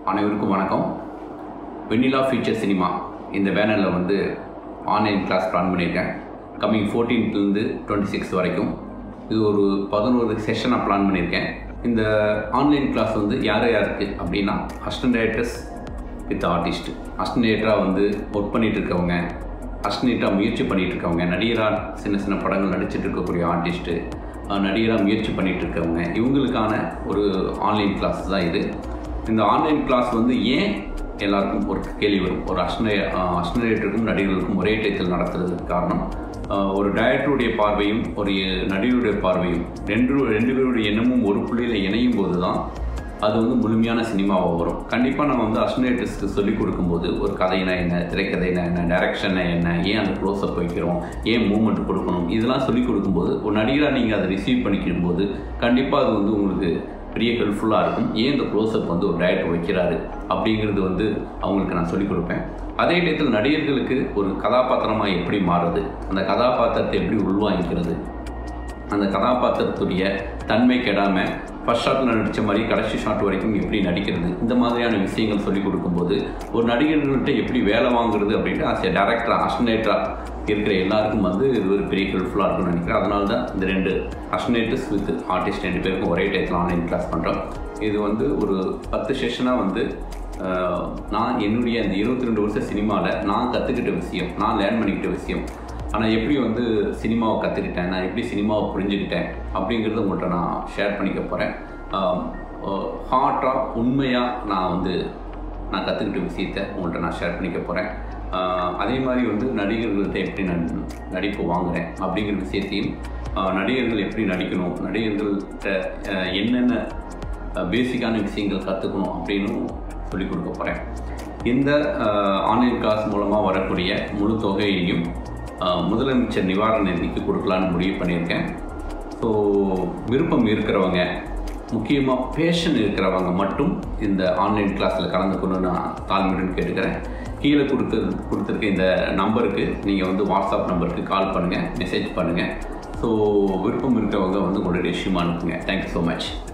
அனைவருக்கும் வணக்கம் வெண்ணிலா future cinema இந்த பேனரில் வந்து ஆன்லைன் கிளாஸ் பிளான் பண்ணியிருக்கேன் கம்மிங் ஃபோர்டீன்த்லேருந்து டுவெண்ட்டி சிக்ஸ் வரைக்கும் இது ஒரு பதினோரு செஷனாக பிளான் பண்ணியிருக்கேன் இந்த ஆன்லைன் கிளாஸ் வந்து யார் யாருக்கு அப்படின்னா assistant directors with artist assistant டைரக்டராக வந்து ஒர்க் பண்ணிகிட்டு இருக்கவங்க அசிஸ்டன்ட்டாக முயற்சி பண்ணிகிட்டு இருக்கவங்க நடிகராக சின்ன சின்ன படங்கள் நடிச்சிட்டு இருக்கக்கூடிய ஆர்டிஸ்ட்டு நடிகராக முயற்சி பண்ணிகிட்டு இருக்கவங்க இவங்களுக்கான ஒரு ஆன்லைன் கிளாஸ் தான் இது இந்த ஆன்லைன் கிளாஸ் வந்து ஏன் எல்லாருக்கும் ஒரு கேள்வி வரும் ஒரு அஷ்னே அஷ்னரேட்டருக்கும் நடிகர்களுக்கும் ஒரே டயத்தில் நடத்துறதுக்கு காரணம் ஆஹ் ஒரு டைரக்டருடைய பார்வையும் ஒரு நடிகருடைய பார்வையும் ரெண்டு ரெண்டு பேருடைய எண்ணமும் ஒரு புள்ளியில் இணையும் போது தான் அது வந்து முழுமையான சினிமாவாக வரும் கண்டிப்பாக நம்ம வந்து அஸ்னேட்டர்ஸ்க்கு சொல்லிக் கொடுக்கும்போது ஒரு கதைனா என்ன திரைக்கதைனா என்ன டைரக்ஷன்னா என்ன ஏன் அந்த க்ளோஸ்அப் வைக்கிறோம் ஏன் மூமெண்ட் கொடுக்கணும் இதெல்லாம் சொல்லிக் கொடுக்கும்போது ஒரு நடிகராக நீங்கள் அதை ரிசீவ் பண்ணிக்கும் போது கண்டிப்பாக அது வந்து உங்களுக்கு பெரிய ஹெல்ப்ஃபுல்லாக இருக்கும் ஏன் இந்த க்ளோஸ்அப் வந்து ஒரு டயட் வைக்கிறாரு அப்படிங்கிறது வந்து அவங்களுக்கு நான் சொல்லிக் கொடுப்பேன் அதே டயத்தில் நடிகர்களுக்கு ஒரு கதாபாத்திரமாக எப்படி மாறுறது அந்த கதாபாத்திரத்தை எப்படி உள்வாங்கிக்கிறது அந்த கதாபாத்திரத்துடைய தன்மை கெடாமல் ஃபர்ஸ்ட் ஷாட்டில் நடித்த மாதிரி கடைசி ஷாட் வரைக்கும் எப்படி நடிக்கிறது இந்த மாதிரியான விஷயங்கள் சொல்லிக் கொடுக்கும்போது ஒரு நடிகர்கள்ட்ட எப்படி வேலை வாங்குறது அப்படின்ட்டு ஆஸ் ஏ டேரக்டராக அஸ்னேட்டராக இருக்கிற எல்லாருக்கும் வந்து இது ஒரு பெரிய ஹெல்ப்ஃபுல்லாக இருக்கும்னு நினைக்கிறேன் அதனால தான் இந்த ரெண்டு அஸ்னேட்டர்ஸ் வித் ஆர்டிஸ்ட் ரெண்டு பேருக்கும் ஒரே டயத்தில் ஆன்லைன் கிளாஸ் பண்ணுறோம் இது வந்து ஒரு பத்து செஷனாக வந்து ஆஹ், நான் என்னுடைய அந்த இருபத்தி ரெண்டு வருஷம் சினிமாவில் நான் கற்றுக்கிட்ட விஷயம் நான் லேர்ன் பண்ணிக்கிட்ட விஷயம் ஆனால் எப்படி வந்து சினிமாவை கற்றுக்கிட்டேன் நான் எப்படி சினிமாவை புரிஞ்சுக்கிட்டேன் அப்படிங்கிறத உங்கள்கிட்ட நான் ஷேர் பண்ணிக்க போகிறேன் ஹார்ட்டாக உண்மையாக நான் வந்து நான் கற்றுக்கிட்ட விஷயத்த உங்கள்கிட்ட நான் ஷேர் பண்ணிக்க போகிறேன் அதே மாதிரி வந்து நடிகர்கள்ட்ட எப்படி நான் நடிப்பு வாங்குறேன் அப்படிங்கிற விஷயத்தையும் ஆஹ் நடிகர்கள் எப்படி நடிக்கணும் நடிகர்கள்ட்ட ஆஹ் என்னென்ன பேசிக்கான விஷயங்கள் கற்றுக்கணும் அப்படின்னு சொல்லிக் கொடுக்க போகிறேன் இந்த ஆன்லைன் கிளாஸ் மூலமாக வரக்கூடிய முழு தொகையையும் ஆஹ் முதலமைச்சர் நிவாரண நிதிக்கு கொடுக்கலான்னு முடிவு பண்ணியிருக்கேன் ஸோ விருப்பம் இருக்கிறவங்க முக்கியமாக பேஷன் இருக்கிறவங்க மட்டும் இந்த ஆன்லைன் கிளாஸில் கலந்துக்கணும்னு நான் தாழ்மையுடன் கேட்டுக்கிறேன் கீழே கொடுத்து கொடுத்துருக்க இந்த நம்பருக்கு நீங்கள் வந்து வாட்ஸ்அப் நம்பருக்கு கால் பண்ணுங்கள் மெசேஜ் பண்ணுங்கள் ஸோ விருப்பம் இருக்கிறவங்க வந்து உங்களுடைய ரெஷ்யூம் அனுப்புங்க தேங்க்யூ ஸோ மச்